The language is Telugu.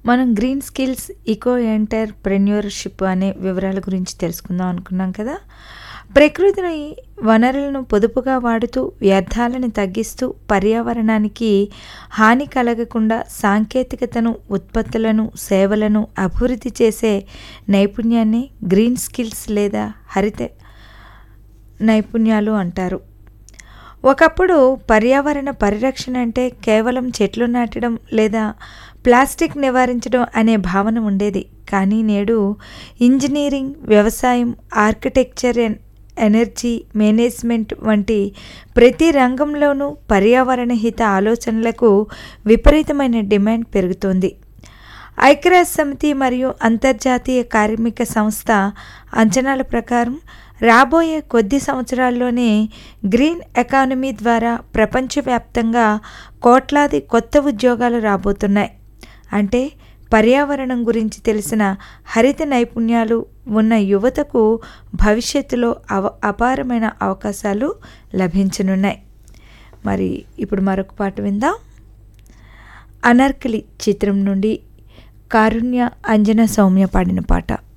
మనం గ్రీన్ స్కిల్స్ ఈకో ఎంటర్‌ప్రెన్యూర్‌షిప్ అనే వివరాల గురించి తెలుసుకుందాం అనుకున్నాం కదా! ప్రకృతిని వనరులను పొదుపుగా వాడుతూ, వ్యర్థాలను తగ్గిస్తూ, పర్యావరణానికి హాని కలగకుండా సాంకేతికతను, ఉత్పత్తులను, సేవలను అభివృద్ధి చేసే నైపుణ్యాన్నే గ్రీన్ స్కిల్స్ లేదా హరిత నైపుణ్యాలు అంటారు. ఒకప్పుడు పర్యావరణ పరిరక్షణ అంటే కేవలం చెట్లు నాటడం లేదా ప్లాస్టిక్ నివారించడం అనే భావన ఉండేది. కానీ నేడు ఇంజినీరింగ్, వ్యవసాయం, ఆర్కిటెక్చర్, ఎనర్జీ మేనేజ్మెంట్ వంటి ప్రతి రంగంలోనూ పర్యావరణ హిత ఆలోచనలకు విపరీతమైన డిమాండ్ పెరుగుతోంది. ఐక్యరాజ్యసమితి మరియు అంతర్జాతీయ కార్మిక సంస్థ అంచనాల ప్రకారం రాబోయే కొద్ది సంవత్సరాల్లోనే గ్రీన్ ఎకానమీ ద్వారా ప్రపంచవ్యాప్తంగా కోట్లాది కొత్త ఉద్యోగాలు రాబోతున్నాయి. అంటే పర్యావరణం గురించి తెలిసిన హరిత నైపుణ్యాలు ఉన్న యువతకు భవిష్యత్తులో అవ అపారమైన అవకాశాలు లభించనున్నాయి. మరి ఇప్పుడు మరొక పాట విందాం. 'అనార్కలి' చిత్రం నుండి కారుణ్య, అంజన సౌమ్య పాడిన పాట.